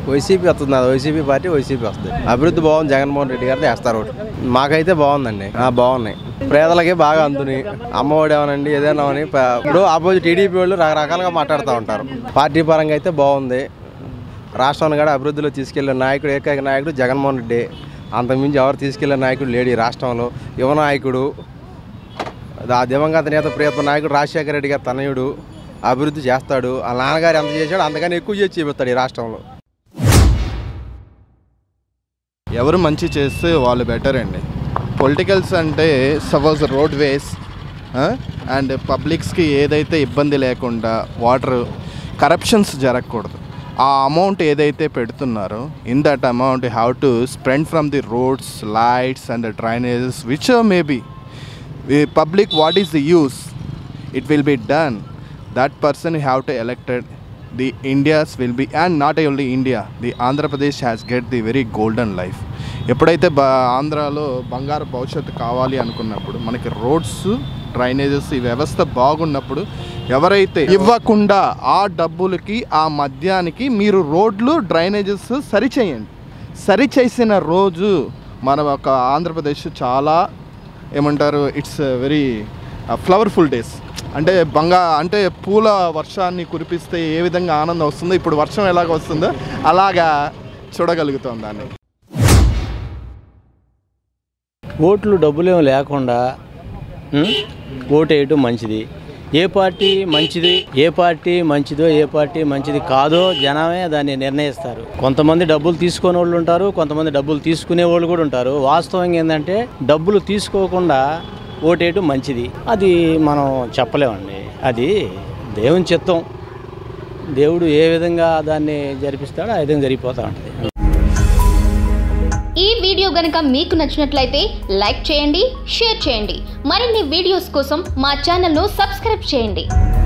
YCP వస్తుంది అది YCP party YCP వస్తుంది అభివృద్ధి బాగుంది జగన్మోహన్ రెడ్డి గారిది వేస్తారు ఒకటి మాకైతే బాగుందండి ఆ, బాగున్నాయి పేదలకి బాగా అందుని అమ్మఒడి ఏమనండి ఏదైనా అని ప- ఇప్పుడు ఆపోజిట్ టీడీపీ వాళ్ళు రకరకాలుగా మాట్లాడుతూ ఉంటారు పార్టీ పరంగా అయితే బాగుంది రాష్ట్రాన్ని కూడా అభివృద్ధిలో తీసుకెళ్లే నాయకుడు ఏకైక నాయకుడు జగన్మోహన్ రెడ్డి అంతకుమించి ఎవరు తీసుకెళ్లే నాయకుడు లేడు ఈ రాష్ట్రంలో యువ నాయకుడు ఆ దివంగత నేత ప్రియత నాయకుడు రాజశేఖర రెడ్డి గారి తనయుడు అభివృద్ధి చేస్తాడు ఆ నాన్నగారు ఎంత చేశాడు అంతకని ఎక్కువ చేసి చూపిస్తాడు ఈ రాష్ట్రంలో ఎవరు మంచి చేస్తే వాళ్ళు బెటర్ అండి పొలిటికల్స్ అంటే సపోజ్ రోడ్ వేస్ అండ్ పబ్లిక్స్కి ఏదైతే ఇబ్బంది లేకుండా వాటర్ కరప్షన్స్ జరగకూడదు ఆ అమౌంట్ ఏదైతే పెడుతున్నారో in that amount have to spend from the roads lights and drainages which maybe public what is the use it will be done that person have to elected the India's will be and not only India the Andhra Pradesh has get the very golden life ఎప్పుడైతే బ ఆంధ్రాలో బంగారు భవిష్యత్తు కావాలి అనుకున్నప్పుడు మనకి roads drainages ఈ వ్యవస్థ బాగున్నప్పుడు ఎవరైతే ఇవ్వకుండా ఆ డబ్బులకి ఆ మద్యానికి మీరు రోడ్లు డ్రైనేజెస్ సరిచేయండి సరిచేసిన రోజు మన ఒక ఆంధ్రప్రదేశ్ చాలా ఏమంటారు ఇట్స్ వెరీ ఫ్లవర్ఫుల్ డేస్ అంటే బంగా అంటే పూల వర్షాన్ని కురిపిస్తే ఏ విధంగా ఆనందం వస్తుందో ఇప్పుడు వర్షం ఎలాగ వస్తుందో అలాగా చూడగలుగుతాం దాన్ని ఓట్లు డబ్బులేం లేకుండా ఉం? ఓటు వేయటం మంచిది ఏ పార్టీ మంచిది ఏ పార్టీ మంచిదో ఏ పార్టీ మంచిది కాదో జనమే దాన్ని నిర్ణయిస్తారు కొంతమంది డబ్బులు తీసుకునే వాళ్ళు ఉంటారు కొంతమంది డబ్బులు తీసుకునే వాళ్ళు కూడా ఉంటారు వాస్తవంగా ఏంటంటే డబ్బులు తీసుకోకుండా ఓటేయటం మంచిది అది మనం చెప్పలేమండి అది దేవుని చిత్తం దేవుడు ఏ విధంగా దాన్ని జరిపిస్తాడో ఆ విధంగా జరిగిపోతూ ఉంటుంది ఈ వీడియో గనుక మీకు నచ్చినట్లయితే లైక్ చేయండి షేర్ చేయండి మరిన్ని వీడియోస్ కోసం మా ఛానల్ను సబ్స్క్రైబ్ చేయండి